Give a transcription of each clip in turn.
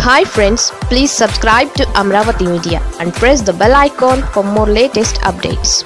hi friends please subscribe to Amaravati media and press the bell icon for more latest updates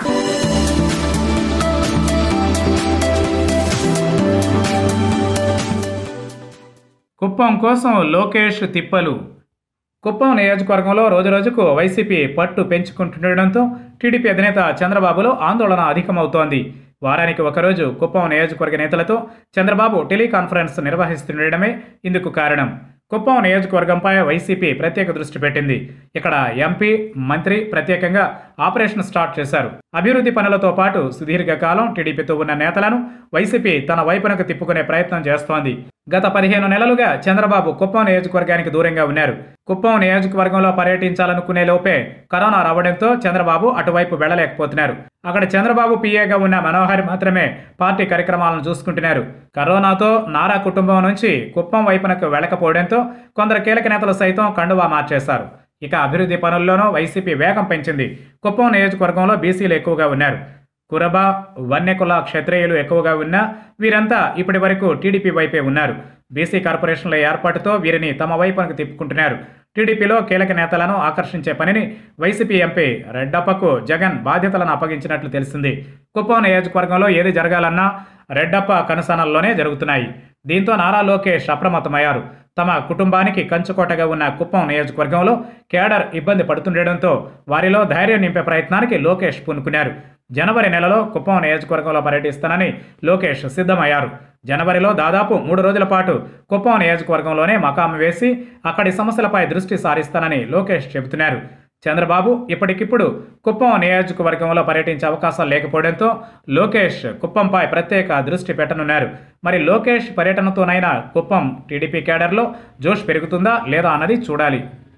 Kuppam కోసం లోకేష్ తిప్పలు కుప్పం నియోజకవర్గంలో రోజురోజుకు YCP పట్టు పెంచుకుంటుండటంతో TDP అధినేత చంద్రబాబులో ఆందోళన అధికమవుతోంది వారానికి ఒకరోజు కుప్పం నియోజకవర్గ నేతలతో చంద్రబాబు టెలికాన్ఫరెన్స్ నిర్వహిస్తుండడమే ఇందుకు కారణం కుప్పం నియోజకవర్గంపై వైసీపీ ప్రత్యేక దృష్టి పెట్టింది ఇక్కడ ఎంపీ మంత్రి ప్రత్యేకంగా ఆపరేషన్ స్టార్ట్ చేశారు అభివృద్ధి పనులతో పాటు సుదీర్ఘకాలం టీడీపీతో ఉన్న నేతలను వైసీపీ తన వైపునకు తిప్పుకునే ప్రయత్నం చేస్తోంది గత పదిహేను నెలలుగా చంద్రబాబు కుప్పం నియోజకవర్గానికి దూరంగా ఉన్నారు కుప్పం నియోజకవర్గంలో పర్యటించాలనుకునే లోపే కరోనా రావడంతో చంద్రబాబు అటువైపు వెళ్లలేకపోతున్నారు అక్కడ చంద్రబాబు పీఏగా ఉన్న మనోహర్ మాత్రమే పార్టీ కార్యక్రమాలను చూసుకుంటున్నారు కరోనాతో నారా కుటుంబం నుంచి కుప్పం వైపునకు వెళ్లకపోవడంతో కొందరు కీలక నేతలు సైతం కండువా మార్చేశారు ఇక అభివృద్ధి పనుల్లోనూ వైసీపీ వేగం పెంచింది కుప్పం నియోజకవర్గంలో బీసీలు ఎక్కువగా ఉన్నారు కురబ వన్యకుల క్షత్రియులు ఎక్కువగా ఉన్నా వీరంతా ఇప్పటి వరకు టీడీపీ వైపే ఉన్నారు బీసీ కార్పొరేషన్ల ఏర్పాటుతో వీరిని తమ వైపునకు తిప్పుకుంటున్నారు టీడీపీలో కీలక నేతలను ఆకర్షించే పనిని వైసీపీ ఎంపీ రెడ్డప్పకు జగన్ బాధ్యతలను అప్పగించినట్లు తెలిసింది కుప్పం నియోజకవర్గంలో ఏది జరగాలన్నా రెడ్డప్ప కనుసనల్లోనే జరుగుతున్నాయి దీంతో నారా లోకేష్ అప్రమత్తమయ్యారు తమ కుటుంబానికి కంచుకోటగా ఉన్న కుప్పం నియోజకవర్గంలో కేడర్ ఇబ్బంది పడుతుండటంతో వారిలో ధైర్యం నింపే ప్రయత్నానికి లోకేష్ పూనుకున్నారు జనవరి నెలలో కుప్పం నియోజకవర్గంలో పర్యటిస్తానని లోకేష్ సిద్ధమయ్యారు జనవరిలో దాదాపు మూడు రోజుల పాటు కుప్పం నియోజకవర్గంలోనే మకాం వేసి అక్కడి సమస్యలపై దృష్టి సారిస్తానని లోకేష్ చెబుతున్నారు చంద్రబాబు ఇప్పటికిప్పుడు కుప్పం నియోజకవర్గంలో పర్యటించే అవకాశాలు లేకపోవడంతో లోకేష్ కుప్పంపై ప్రత్యేక దృష్టి పెట్టనున్నారు మరి లోకేష్ పర్యటనతోనైనా కుప్పం టీడీపీ కేడర్లో జోష్ పెరుగుతుందా లేదా అన్నది చూడాలి